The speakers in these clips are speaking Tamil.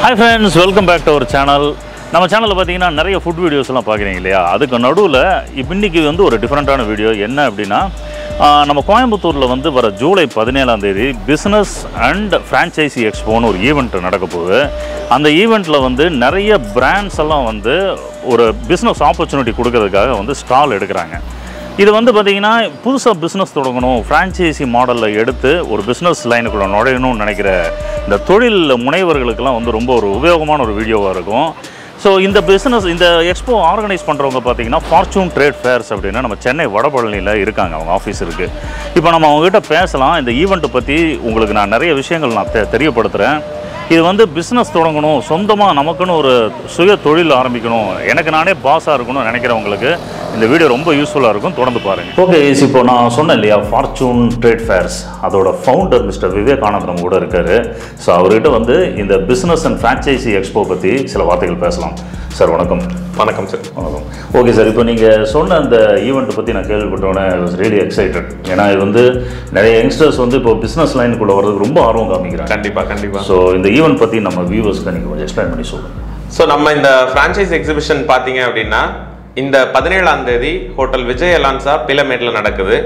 Hi friends welcome back to our channel நம்ம சேனலில் பார்த்தீங்கன்னா நிறைய ஃபுட் வீடியோஸ்லாம் பார்க்குறீங்க இல்லையா அதுக்கு நடுவில் இப்போ இன்னைக்கு வந்து ஒரு டிஃப்ரெண்ட்டான வீடியோ என்ன அப்படின்னா ஆஹ், நம்ம கோயம்புத்தூரில் வந்து வர ஜூலை பதினேழாம் தேதி பிஸ்னஸ் அண்ட் ஃப்ரான்ச்சைசி எக்ஸ்போன்னு ஒரு ஈவெண்ட் நடக்க போகுது அந்த ஈவெண்ட்டில் வந்து நிறைய பிராண்ட்ஸ் எல்லாம் வந்து ஒரு பிஸ்னஸ் ஆப்பர்ச்சுனிட்டி கொடுக்கறதுக்காக வந்து ஸ்டால் எடுக்கிறாங்க இது வந்து பார்த்தீங்கன்னா புதுசாக பிஸ்னஸ் தொடங்கணும் ஃப்ரான்ச்சைசி மாடலில் எடுத்து ஒரு பிஸ்னஸ் லைனுக்குள்ளே நுழையணும்னு நினைக்கிற இந்த தொழில் முனைவர்களுக்கெல்லாம் வந்து ரொம்ப ஒரு உபயோகமான ஒரு வீடியோவாக இருக்கும் ஸோ இந்த பிஸ்னஸ் இந்த எக்ஸ்போ ஆர்கனைஸ் பண்ணுறவங்க பார்த்தீங்கன்னா ஃபார்ச்சூன் ட்ரேட் ஃபேர்ஸ் அப்படின்னா நம்ம சென்னை வடபழனியில் இருக்காங்க அவங்க ஆஃபீஸ் இருக்குது இப்போ நம்ம அவங்ககிட்ட பேசலாம் இந்த ஈவெண்ட்டை பற்றி உங்களுக்கு நான் நிறைய விஷயங்கள் நான் தெ தெரியப்படுத்துகிறேன் இது வந்து பிஸ்னஸ் தொடங்கணும் சொந்தமாக நமக்குன்னு ஒரு சுய தொழில் ஆரம்பிக்கணும் எனக்கு நானே பாஸாக இருக்கணும்னு நினைக்கிறவங்களுக்கு இந்த வீடியோ ரொம்ப யூஸ்ஃபுல்லாக இருக்கும் தொடர்ந்து பாருங்கள் ஓகே இப்போ நான் சொன்னேன் இல்லையா ஃபார்ச்சூன் ட்ரேட் ஃபேர்ஸ் அதோட ஃபவுண்டர் மிஸ்டர் விவேகானந்த் நம்ம கூட இருக்காரு ஸோ அவர்கிட்ட வந்து இந்த பிஸ்னஸ் அண்ட் ஃப்ரான்ச்சைசி எக்ஸ்போ பற்றி சில வார்த்தைகள் பேசலாம் சார் வணக்கம் வணக்கம் சார் வணக்கம் ஓகே சார் இப்போ நீங்கள் சொன்ன அந்த ஈவெண்ட்டை பற்றி நான் கேள்விப்பட்டோன்னே வாஸ் ரியலி எக்ஸைட்டட் ஏன்னா இது வந்து நிறைய யங்ஸ்டர்ஸ் வந்து இப்போ பிஸ்னஸ் லைனுக்குள்ளே வர்றதுக்கு ரொம்ப ஆர்வம் காமிக்கிறாங்க கண்டிப்பா கண்டிப்பா ஸோ இந்த ஈவெண்ட் பற்றி நம்ம வியூவர்ஸ்க்கு நீங்கள் கொஞ்சம் எக்ஸ்பிளைன் பண்ணி சொல்லுங்கள் ஸோ நம்ம இந்த ஃப்ரான்ச்சைஸ் எக்ஸிபிஷன் பார்த்தீங்க அப்படின்னா இந்த பதினேழாம் தேதி ஹோட்டல் விஜய் அலான்சா பிலமேட்டில் நடக்குது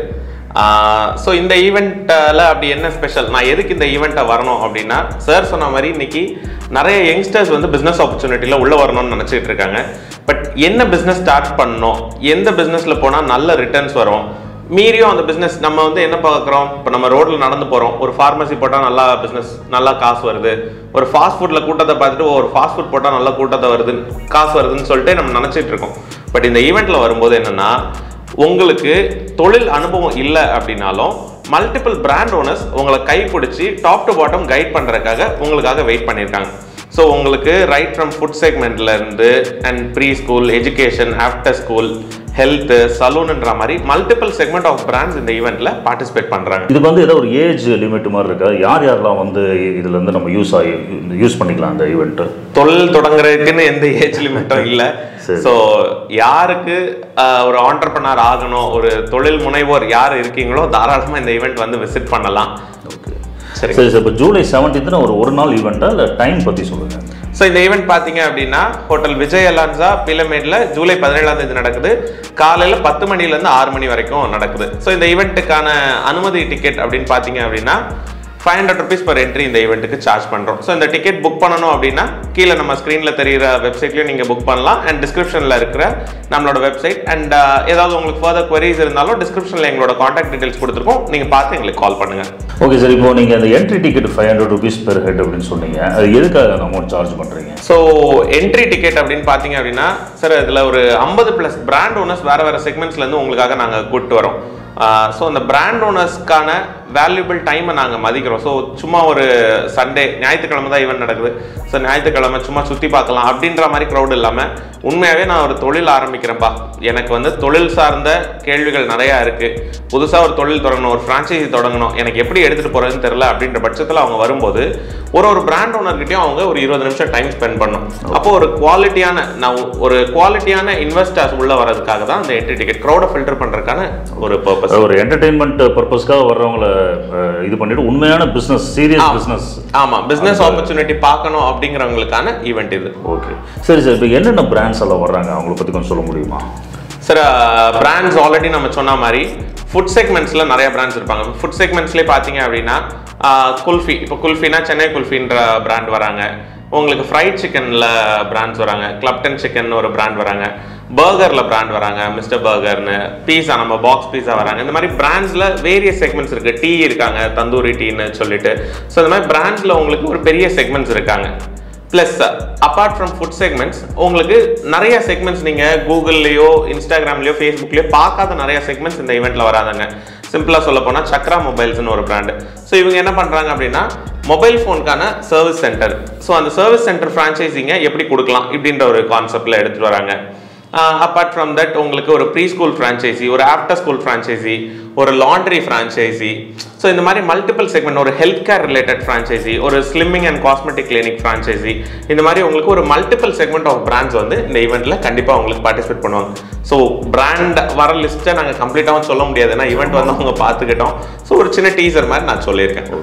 ஸோ இந்த ஈவெண்ட்டில் அப்படி என்ன ஸ்பெஷல் நான் எதுக்கு இந்த ஈவெண்ட்டை வரணும் அப்படின்னா சார் சொன்ன மாதிரி இன்னைக்கு நிறைய யங்ஸ்டர்ஸ் வந்து பிஸ்னஸ் ஆப்பர்ச்சுனிட்டியில் உள்ளே வரணும்னு நினச்சிட்டு இருக்காங்க பட் என்ன பிஸ்னஸ் ஸ்டார்ட் பண்ணணும் எந்த பிஸ்னஸில் போனால் நல்ல ரிட்டர்ன்ஸ் வரும் மீறியும் அந்த பிஸ்னஸ் நம்ம வந்து என்ன பார்க்குறோம் இப்போ நம்ம ரோட்டில் நடந்து போகிறோம் ஒரு ஃபார்மசி போட்டால் நல்லா பிஸ்னஸ் நல்லா காசு வருது ஒரு ஃபாஸ்ட் ஃபுட்டில் கூட்டத்தை பார்த்துட்டு ஒரு ஃபாஸ்ட் ஃபுட் போட்டால் நல்லா கூட்டத்தை வருது காசு வருதுன்னு சொல்லிட்டு நம்ம நினச்சிட்டு இருக்கோம் பட் இந்த ஈவெண்ட்டில் வரும்போது என்னென்னா உங்களுக்கு தொழில் அனுபவம் இல்லை அப்படின்னாலும் மல்டிபிள் பிராண்ட் ஓனர்ஸ் உங்களை கை பிடிச்சி டாப் டு பாட்டம் கைட் பண்ணுறதுக்காக உங்களுக்காக வெயிட் பண்ணியிருக்காங்க ஸோ உங்களுக்கு ரைட் ஃப்ரம் ஃபுட் செக்மெண்ட்ல இருந்து and pre school education after school health சலூன்ன்ற மாதிரி மல்டிபிள் செக்மெண்ட் ஆஃப் பிராண்ட்ஸ் இந்த ஈவெண்ட்ல பார்ட்டிசிபேட் பண்றாங்க இதுக்கு வந்து ஏதோ ஒரு ஏஜ் லிமிட் மாதிரி இருக்கா யார் யாரெல்லாம் வந்து இதுல இருந்து நம்ம யூஸ் ஆகி யூஸ் பண்ணிக்கலாம் அந்த ஈவெண்ட்டு தொழில் தொடங்குறதுக்குன்னு எந்த ஏஜ் லிமிட்டும் இல்லை சரி. ஸோ யாருக்கு ஆஹ், ஒரு ஆண்டர்பனர் ஆகணும் ஒரு தொழில் முனைவோர் யார் இருக்கீங்களோ தாராளமாக இந்த ஈவெண்ட் வந்து விசிட் பண்ணலாம் ஓகே சரி சரி சார் இப்போ ஜூலை செவன்டீன்த்னு ஒரு ஒரு நாள் ஈவெண்ட்டா இல்லை டைம் பற்றி சொல்லுங்கள் ஸோ இந்த ஈவெண்ட் பார்த்தீங்க அப்படின்னா ஹோட்டல் விஜய் அலான்சா பிலமேட்ல ஜூலை பதினேழாம் தேதி நடக்குது காலையில் பத்து மணிலேருந்து ஆறு மணி வரைக்கும் நடக்குது ஸோ இந்த ஈவெண்ட்டுக்கான அனுமதி டிக்கெட் அப்படின்னு பார்த்தீங்க அப்படின்னா five hundred rupees per entry இந்த ஈவெண்ட்டுக்கு சார்ஜ் பண்ணுறோம் ஸோ இந்த டிக்கெட் புக் பண்ணணும் அப்படின்னா கீழே நம்ம ஸ்க்ரீனில் தெரியிற வெப்சைட்லையும் நீங்கள் புக் பண்ணலாம் அண்ட் டிஸ்கிரிப்ஷனில் இருக்கிற நம்மளோட வெப்சைட் அண்ட் ஏதாவது உங்களுக்கு ஃபர்தர் queries இருந்தாலும் டிஸ்கிரிப்ஷனில் எங்களோட காண்டாக்ட் டீடைல்ஸ் கொடுத்துருக்கோம் நீங்கள் பார்த்து எங்களுக்கு கால் பண்ணுங்கள் ஓகே சார் இப்போ நீங்கள் அந்த entry ticket five hundred rupees per head அப்படின்னு சொன்னீங்க அது எதுக்காக அந்த அமௌண்ட் சார்ஜ் பண்ணுறீங்க ஸோ என்ட்ரி டிக்கெட் அப்படின்னு பார்த்தீங்க அப்படின்னா சார் இதில் ஒரு ஐம்பது ப்ளஸ் பிராண்ட் ஓனர்ஸ் வேறு வேறு செக்மெண்ட்ஸ்லேருந்து உங்களுக்காக நாங்கள் கூப்பிட்டு வரோம் ஸோ அந்த பிராண்ட் ஓனர்ஸ்க்கான வேல்யூபிள் டைமை நாங்கள் மதிக்கிறோம் ஸோ சும்மா ஒரு சண்டே ஞாயிற்றுக்கிழமை தான் ஈவெண்ட் நடக்குது ஸோ ஞாயிற்றுக்கிழமை சும்மா சுற்றி பார்க்கலாம் அப்படின்ற மாதிரி க்ரௌட் இல்லாமல் உண்மையாகவே நான் ஒரு தொழில் ஆரம்பிக்கிறேன்ப்பா எனக்கு வந்து தொழில் சார்ந்த கேள்விகள் நிறையா இருக்குது புதுசாக ஒரு தொழில் தொடங்கணும் ஒரு ஃப்ரான்ச்சைசி தொடங்கணும் எனக்கு எப்படி எடுத்துகிட்டு போகிறதுன்னு தெரில அப்படின்ற பட்சத்தில் அவங்க வரும்போது ஒரு ஒரு பிராண்ட் ஓனர்கிட்டயும் அவங்க ஒரு இருபது நிமிஷம் டைம் ஸ்பெண்ட் பண்ணும் அப்போ ஒரு குவாலிட்டியான நான் ஒரு குவாலிட்டியான இன்வெஸ்டர்ஸ் உள்ள வரதுக்காக தான் அந்த என்ட்ரி டிக்கெட் க்ரௌடை ஃபில்டர் பண்ணுறதுக்கான ஒரு பர்பஸ் ஒரு என்டர்டெயின்மெண்ட் பர்பஸ்க்காக வர்றவங்கள அஹ், இது பண்ணிட்டு உண்மையான பிஸ்னஸ் சீரியஸ் பிஸ்னஸ் ஆமாம் பிஸ்னஸ் ஆப்பர்ச்சுனிட்டி பார்க்கணும் அப்படிங்கிறவங்களுக்கான ஈவெண்ட் இது ஓகே சரி சார் இப்போ என்னென்ன பிராண்ட்ஸ் எல்லாம் வர்றாங்க அவங்கள பற்றி கொஞ்சம் சொல்ல முடியுமா சார் பிராண்ட்ஸ் ஆல்ரெடி நம்ம சொன்ன மாதிரி ஃபுட் செக்மெண்ட்ஸில் நிறைய பிராண்ட்ஸ் இருப்பாங்க ஃபுட் செக்மெண்ட்ஸ்லேயே பார்த்தீங்க அப்படின்னா ஆஹ், குல்ஃபி இப்போ குல்ஃபினா சென்னை குல்ஃபின்ற பிராண்ட் வராங்க உங்களுக்கு ஃப்ரைட் சிக்கனில் பிராண்ட்ஸ் வராங்க கிளப்டன் சிக்கன் ஒரு பிராண்ட் வராங்க பர்கரில் பிராண்ட் வராங்க மிஸ்டர் பர்கர்னு பீஸா நம்ம பாக்ஸ் பீஸா வராங்க இந்த மாதிரி பிராண்ட்ஸில் வேரியஸ் செக்மெண்ட்ஸ் இருக்குது டீ இருக்காங்க தந்தூரி டீன்னு சொல்லிட்டு ஸோ இந்த மாதிரி பிராண்ட்ஸில் உங்களுக்கு ஒரு பெரிய செக்மெண்ட்ஸ் இருக்காங்க plus apart from food segments உங்களுக்கு நிறைய செக்மெண்ட்ஸ் நீங்கள் கூகுள்லேயோ இன்ஸ்டாகிராம்லேயோ ஃபேஸ்புக்லேயோ பார்க்காத நிறைய செக்மெண்ட்ஸ் இந்த ஈவெண்ட்டில் வராதுங்க சிம்பிளாக சொல்ல போனால் சக்ரா மொபைல்ஸ்னு ஒரு பிராண்டு ஸோ இவங்க என்ன பண்ணுறாங்க அப்படின்னா மொபைல் ஃபோனுக்கான சர்வீஸ் சென்டர் ஸோ அந்த சர்வீஸ் சென்டர் ஃப்ரான்ச்சைசிங்க எப்படி கொடுக்கலாம் இப்படின்ற ஒரு கான்செப்டில் எடுத்துகிட்டு வராங்க அப்பார்ட் ஃப்ரம் தட் உங்களுக்கு ஒரு ப்ரீ ஸ்கூல் ஃப்ரான்ச்சைசி ஒரு ஆஃப்டர் ஸ்கூல் ஃப்ரான்ச்சைசி ஒரு லாண்ட்ரி ஃப்ரான்ச்சைசி ஸோ இந்த மாதிரி மல்டிபிள் செக்மெண்ட் ஒரு ஹெல்த் கேர் ரிலேட்டட் ஃப்ரான்ச்சைசி ஒரு slimming and cosmetic clinic franchisee இந்த மாதிரி உங்களுக்கு ஒரு மல்டிபிள் செக்மெண்ட் ஆஃப் பிராண்ட்ஸ் வந்து இந்த ஈவெண்ட்டில் கண்டிப்பாக உங்களுக்கு பார்ட்டிசிபேட் பண்ணுவாங்க ஸோ பிராண்ட் வர லிஸ்ட்டை நாங்கள் கம்ப்ளீட்டாகவும் சொல்ல முடியாது ஏன்னா ஈவெண்ட் வந்து அவங்க பார்த்துக்கிட்டோம் ஸோ ஒரு சின்ன டீசர் மாதிரி நான் சொல்லியிருக்கேன்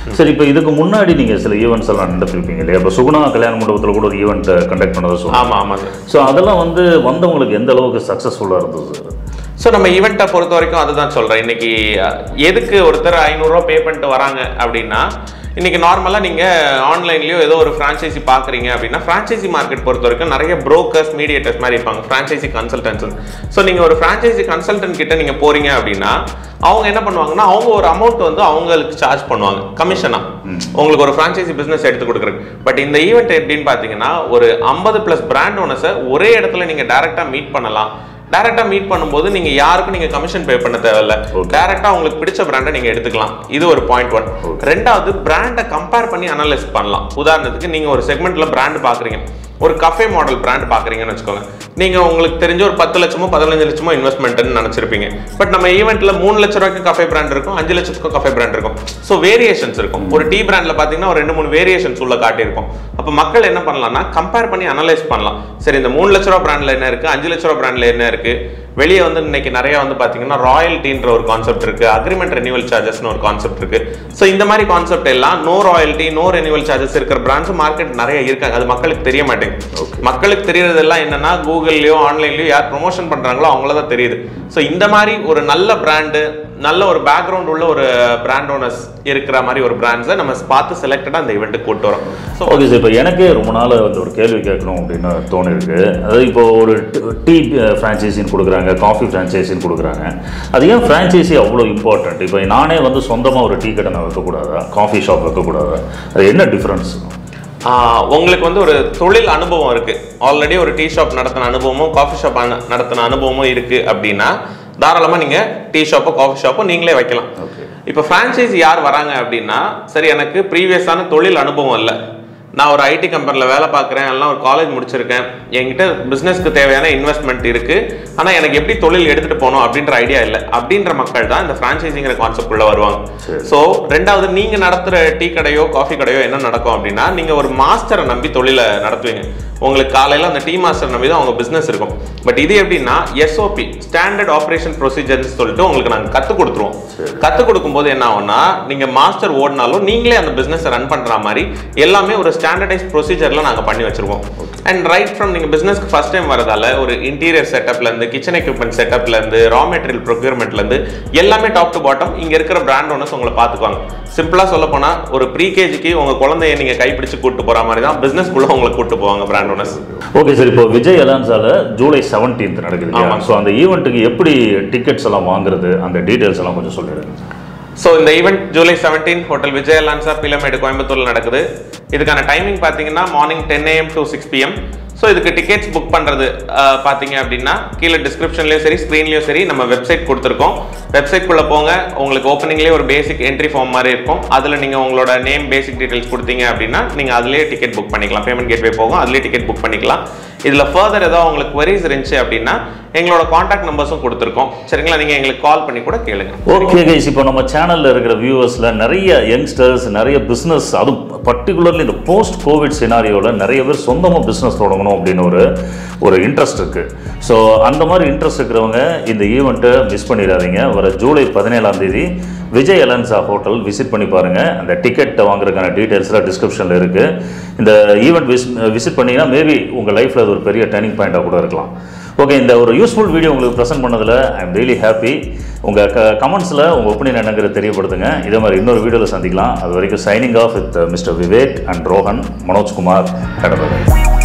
சரி இப்போ இதுக்கு முன்னாடி நீங்கள் சில ஈவெண்ட்ஸ் எல்லாம் நடத்திருப்பீங்க இல்லையா இப்போ சுகுணா கல்யாண மண்டபத்தில் கூட ஒரு ஈவெண்ட் கண்டக்ட் பண்ணதை சொல்லுவாங்க ஆமா ஆமா சார் ஸோ அதெல்லாம் வந்து வந்தவங்களுக்கு எந்த அளவுக்கு சக்ஸஸ்ஃபுல்லாக இருந்தது சார் ஸோ நம்ம ஈவெண்ட்டை பொறுத்த வரைக்கும் அதுதான் சொல்கிறேன் இன்னைக்கு அஹ், எதுக்கு ஒருத்தர் ஐநூறுரூவா பே பண்ணிட்டு வராங்க அப்படின்னா இன்னைக்கு நார்மலாக நீங்கள் ஆன்லைன்லேயோ ஏதோ ஒரு ஃப்ரான்ச்சைசி பார்க்குறீங்க அப்படின்னா ஃப்ரான்ச்சைசி மார்க்கெட் பொறுத்த வரைக்கும் நிறைய brokers மீடியேட்டர்ஸ் மாதிரி இருப்பாங்க ஃப்ரான்ச்சைசி கன்சல்டன்ஸ் ஸோ நீங்கள் ஒரு ஃப்ரான்ச்சைசி கன்சல்டன்ட் கிட்ட நீங்கள் போறீங்க அப்படின்னா அவங்க என்ன பண்ணுவாங்கன்னா அவங்க ஒரு அமௌண்ட் வந்து அவங்களுக்கு சார்ஜ் பண்ணுவாங்க கமிஷனா உங்களுக்கு ஒரு ஃப்ரான்ச்சைசி பிஸ்னஸ் எடுத்து கொடுக்குறது பட் இந்த ஈவெண்ட் எப்படின்னு பார்த்தீங்கன்னா ஒரு ஐம்பது ப்ளஸ் பிராண்ட் ஓனர்ஸை ஒரே இடத்துல நீங்கள் டேரெக்டாக மீட் பண்ணலாம் டைரக்டா மீட் பண்ணும்போது நீங்க யாருக்கும் நீங்க கமிஷன் பே பண்ண தேவையில்ல டைரக்டா உங்களுக்கு பிடிச்ச பிராண்டை நீங்க எடுத்துக்கலாம் இது ஒரு பாயிண்ட் ஒன் ரெண்டாவது பிராண்டை கம்பேர் பண்ணி அனலைஸ் பண்ணலாம் உதாரணத்துக்கு நீங்க ஒரு செக்மெண்ட்ல பிராண்ட் பாக்குறீங்க ஒரு கஃபே மாடல் பிராண்ட் பாக்குறீங்கன்னு வச்சுக்கோங்க நீங்க உங்களுக்கு தெரிஞ்ச ஒரு பத்து லட்சமோ பதினஞ்சு லட்சமோ இன்வெஸ்ட்மெண்ட்னு நினைச்சிருப்பீங்க பட் நம்ம ஈவெண்ட்ல மூணு லட்ச ரூபாய்க்கு கஃபே பிராண்ட் இருக்கும் அஞ்சு லட்சத்துக்கும் கஃபே பிராண்ட் இருக்கும் ஸோ வேரியேஷன்ஸ் இருக்கும் ஒரு டீ பிராண்ட்ல பாத்தீங்கன்னா ஒரு ரெண்டு மூணு வேரியேஷன்ஸ் உள்ள காட்டியிருக்கும் அப்போ மக்கள் என்ன பண்ணலாம்னா கம்பேர் பண்ணி அனலைஸ் பண்ணலாம் சரி இந்த மூணு லட்ச ரூபா பிராண்ட்ல என்ன இருக்கு அஞ்சு லட்ச ரூபா பிராண்ட்ல என்ன இருக்கு வெளியே வந்து இன்னைக்கு நிறைய வந்து பாத்தீங்கன்னா ராயல்ட்டின்ற ஒரு கான்செப்ட் இருக்கு அக்ரிமெண்ட் ரெனியூவல் சார்ஜஸ்னு ஒரு கான்செப்ட் இருக்கு ஸோ இந்த மாதிரி கான்செப்ட் எல்லாம் no royalty no renewal charges இருக்கிற பிராண்ட்ஸ் மார்க்கெட் நிறைய இருக்காங்க அது மக்களுக்கு தெரிய மாட்டேங்குது மக்களுக்கு தெரியறதெல்லாம் என்னன்னா கூகுள்லயோ ஆன்லைன்லயோ யார் ப்ரொமோஷன் பண்றாங்களோ அவங்கள தான் தெரியுது ஸோ இந்த மாதிரி ஒரு நல்ல பிராண்டு நல்ல ஒரு பேக்ரவுண்ட் உள்ள ஒரு பிராண்ட் ஓனர்ஸ் இருக்கிற மாதிரி ஒரு பிராண்ட்ஸை நம்ம பார்த்து செலக்டடாக அந்த ஈவெண்ட்டுக்கு கூட்டு வரோம் ஸோ ஓகே சார் இப்போ எனக்கே ரொம்ப நாள் வந்து ஒரு கேள்வி கேட்கணும் அப்படின்னு தோணிருக்கு அதாவது இப்போ ஒரு டீ ஃப்ரான்ச்சைசின்னு கொடுக்குறாங்க காஃபி ஃப்ரான்ச்சைசின்னு கொடுக்குறாங்க அது ஏன் ஃப்ரான்ச்சைசி அவ்வளோ இம்பார்ட்டன்ட் இப்போ நானே வந்து சொந்தமாக ஒரு டீ கடை நான் வைக்கக்கூடாதா காஃபி ஷாப் வைக்கக்கூடாதா அது என்ன டிஃப்ரென்ஸ் ஆஹ் உங்களுக்கு வந்து ஒரு தொழில் அனுபவம் இருக்கு ஆல்ரெடி ஒரு டீ ஷாப் நடத்தின அனுபவமும் காஃபி ஷாப் நடத்தின அனுபவமும் இருக்கு அப்படின்னா தாராளமா நீங்க டீ ஷாப்போ காஃபி ஷாப்போ நீங்களே வைக்கலாம் ஓகே இப்போ ஃப்ரான்ச்சைசி யார் வராங்க அப்படின்னா சரி எனக்கு ப்ரீவியஸான தொழில் அனுபவம் இல்லை நான் ஒரு ஐடி கம்பெனியில் வேலை பார்க்குறேன் எல்லாம் ஒரு காலேஜ் முடிச்சிருக்கேன் என்கிட்ட பிஸ்னஸ்க்கு தேவையான இன்வெஸ்ட்மெண்ட் இருக்கு ஆனால் எனக்கு எப்படி தொழில் எடுத்துட்டு போகணும் அப்படின்ற ஐடியா இல்லை அப்படின்ற மக்கள் தான் இந்த ஃப்ரான்ச்சைசிங்கிற கான்செப்ட் உள்ள வருவாங்க சரி. ஸோ ரெண்டாவது நீங்க நடத்துற டீ கடையோ காஃபி கடையோ என்ன நடக்கும் அப்படின்னா நீங்க ஒரு மாஸ்டரை நம்பி தொழிலை நடத்துவீங்க உங்களுக்கு காலையில அந்த டீ மாஸ்டர் நம்பி தான் உங்க பிசினஸ் இருக்கும் பட் இது எப்படின்னா எஸ்ஓபி ஸ்டாண்டர்ட் ஆபரேஷன் ப்ரொசீஜர்ஸ் சொல்லிட்டு உங்களுக்கு நாங்க கத்து கொடுத்துருவோம் கத்து கொடுக்கும்போது என்ன ஆகும்னா நீங்க மாஸ்டர் ஓடினாலும் நீங்களே அந்த பிசினஸ் ரன் பண்ற மாதிரி எல்லாமே ஒரு ஸ்டாண்டர்டைஸ் ப்ரொசீஜர்ல நாங்க பண்ணி வச்சிருக்கோம் அண்ட் ரைட் ஃப்ரம் நீங்க பிசினஸ்க்கு ஃபர்ஸ்ட் டைம் வரதால ஒரு இன்டீரியர் செட்டப்ல இருந்து கிச்சன் எக்யூப்மெண்ட் செட்டப்ல இருந்து ரா மெட்டீரியல் ப்ரொக்யூர்மெண்ட்ல இருந்து எல்லாமே டாப் டு பாட்டம் இங்க இருக்கிற பிராண்ட் ஓனர்ஸ் உங்களை பாத்துக்குவாங்க சிம்பிளா சொல்ல போனா ஒரு ப்ரீ கேஜிக்கு உங்க குழந்தைய நீங்க கைப்பிடிச்சு கூட்டு போற மாதிரி தான் பிசினஸ் குள்ள உங்களை கூட்டு போவாங்க பிராண்ட் ஓனர்ஸ் ஓகே சார் இப்போ விஜய் அலான்ஸால ஜூலை செவன்டீன்த் நடக்குது ஆமாம். ஸோ அந்த ஈவெண்ட்டுக்கு எப்படி டிக்கெட்ஸ் எல்லாம் வாங்குறது அந்த டீட்டெயில்ஸ் எல்லாம் கொஞ்சம் சொல்லிடுங்க ஸோ இந்த event July seventeen hotel Vijay லான்சா பிலமேடு கோயம்புத்தூர்ல நடக்குது இதுக்கான டைமிங் பார்த்தீங்கன்னா morning ten AM to six PM so இதுக்கு டிக்கெட்ஸ் புக் பண்ணுறது பார்த்தீங்க அப்படின்னா கீழே டிஸ்கிரிப்ஷன்லேயும் சரி ஸ்க்ரீன்லேயும் சரி நம்ம வெப்சைட் கொடுத்துருக்கோம் வெப்சைட்குள்ளே போங்க உங்களுக்கு ஓப்பனிங்லேயே ஒரு பேசிக் என்ட்ரி ஃபார்ம் மாதிரி இருக்கும் அதில் நீங்கள் உங்களோட நேம் பேசிக் டீடைல்ஸ் கொடுத்தீங்க அப்படின்னா நீங்கள் அதிலேயே டிக்கெட் புக் பண்ணிக்கலாம் பேமெண்ட் கேட்வே போகும் அதிலேயே டிக்கெட் புக் பண்ணிக்கலாம் இதில் ஃபர்தர் ஏதாவது உங்களுக்கு queries இருந்துச்சு அப்படின்னா எங்களோட காண்டாக்ட் நம்பர்ஸும் கொடுத்துருக்கோம் சரிங்களா நீங்கள் எங்களுக்கு கால் பண்ணி கூட கேளுங்க ஓகே கைஸ் இப்போ நம்ம சேனலில் இருக்கிற வியூவர்ஸில் நிறைய யங்ஸ்டர்ஸ் நிறைய பிஸ்னஸ் அதுவும் பர்டிகுலர்லி இந்த போஸ்ட் கோவிட் சினாரியோவில் நிறைய பேர் சொந்தமாக பிஸ்னஸ் தொடங்கணும் அப்படின்னு ஒரு ஒரு இன்ட்ரெஸ்ட் இருக்குது ஸோ அந்த மாதிரி இன்ட்ரெஸ்ட் இருக்கிறவங்க இந்த ஈவெண்ட்டை மிஸ் பண்ணிடாதீங்க வர ஜூலை பதினேழாம் தேதி விஜய் அலன்சா ஹோட்டல் விசிட் பண்ணி பாருங்கள் அந்த டிக்கெட் வாங்குறதுக்கான டீட்டெயில்ஸ்லாம் டிஸ்கிரிப்ஷனில் இருக்குது இந்த ஈவெண்ட் விஸ் விசிட் பண்ணிங்கன்னா மேபி உங்கள் லைஃப்பில் அது ஒரு பெரிய டர்னிங் பாயிண்ட்டாக கூட இருக்கலாம் ஓகே இந்த ஒரு யூஸ்ஃபுல் வீடியோ உங்களுக்கு ப்ரெசென்ட் பண்ணதில் ஐ எம் ரியலி ஹாப்பி உங்கள் க கமெண்ட்ஸில் உங்கள் ஒப்பீனியன் என்னங்கிறத தெரியப்படுத்துங்க இதே மாதிரி இன்னொரு வீடியோவில் சந்திக்கலாம் அது வரைக்கும் signing off with mister Vivek and Rohan Manojkumar கடவுள்